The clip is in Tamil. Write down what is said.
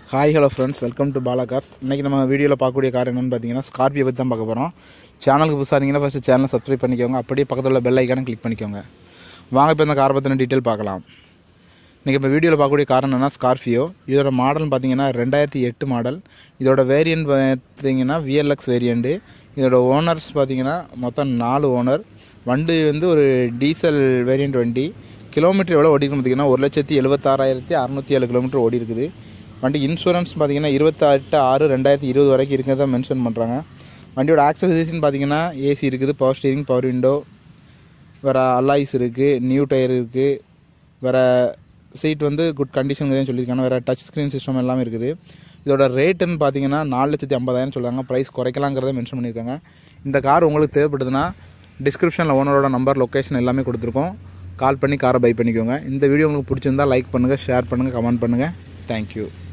hi hello friends welcome to Bala cars இன்றைக்கி நம்ம வீடியோவில் பார்க்கக்கூடிய கார் என்னென்னு பார்த்தீங்கன்னா ஸ்கார்பியோ பற்றி தான் பார்க்க போகிறோம் சேனலுக்கு புதுசாக இருந்தீங்கன்னா ஃபஸ்ட்டு சேனலை சப்ஸ்கிரைப் பண்ணிக்கோங்க அப்படியே பக்கத்தில் உள்ள பெல் ஐக்கானை கிளிக் பண்ணிக்கோங்க வாங்க இப்போ இந்த காரை பற்றின டீட்டெயில் பார்க்கலாம் இன்றைக்கி இப்போ வீடியோவில் பார்க்கக்கூடிய கார் என்னென்னா ஸ்கார்பியோ இதோட மாடல்னு பார்த்தீங்கன்னா ரெண்டாயிரத்தி எட்டு மாடல் இதோட வேரியன்ட் பார்த்தீங்கன்னா விஎல்எக்ஸ் வேரியண்ட்டு இதோட ஓனர்ஸ் பார்த்தீங்கன்னா மொத்தம் நாலு ஓனர் வண்டி வந்து ஒரு டீசல் வேரியண்ட் வண்டி கிலோமீட்டர் எவ்வளோ ஓடிருக்கு பார்த்தீங்கன்னா ஒரு லட்சத்தி எழுபத்தாறாயிரத்தி அறநூற்றி ஏழு கிலோமீட்டர் ஓடி இருக்குது வண்டி இன்சூரன்ஸ் பார்த்தீங்கன்னா இருபத்தெட்டு ஆறு ரெண்டாயிரத்தி இருபது வரைக்கும் இருக்கிறத மென்ஷன் பண்ணுறாங்க வண்டியோட ஆக்சசரிஸ்னு பார்த்தீங்கன்னா ஏசி இருக்குது பவர் ஸ்டீரிங் பவர் விண்டோ வேறு அல்லாய்ஸ் இருக்குது நியூ டயர் இருக்குது வேறு சீட் வந்து குட் கண்டிஷன் தான் சொல்லியிருக்காங்க வேறு டச் ஸ்க்ரீன் சிஸ்டம் எல்லாமே இருக்குது இதோட ரேட்டுன்னு பார்த்தீங்கன்னா நாலு லட்சத்தி ஐம்பதாயிரம் சொல்லுவாங்க ப்ரைஸ் குறைக்கலாங்கிறத மென்ஷன் பண்ணியிருக்காங்க இந்த கார் உங்களுக்கு தேவைப்படுதுன்னா டிஸ்கிரிப்ஷனில் ஓனரோட நம்பர் லொக்கேஷன் எல்லாமே கொடுத்துருக்கோம் கால் பண்ணி காரை பை பண்ணிக்கோங்க இந்த வீடியோ உங்களுக்கு பிடிச்சிருந்தா லைக் பண்ணுங்கள் ஷேர் பண்ணுங்கள் கமெண்ட் பண்ணுங்கள் தேங்க்யூ